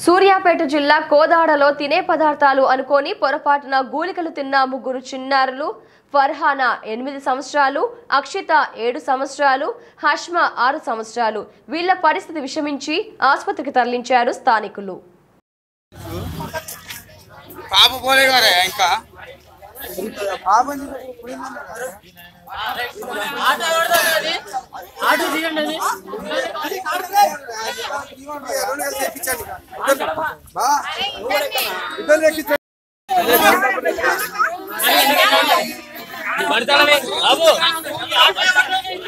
సూర్యాపేట జిల్లా కోదాడలో తినే పదార్థాలు అనుకొని పొరపాటున గూలికలు తిన్న ముగ్గురు చిన్నారులు ఫర్హానా ఎనిమిది సంవత్సరాలు అక్షిత ఏడు సంవత్సరాలు హష్మ ఆరు సంవత్సరాలు వీళ్ల పరిస్థితి విషమించి ఆసుపత్రికి తరలించారు స్థానికులు పాప పోలే కదా ఇంకా పడతాడమే బాబు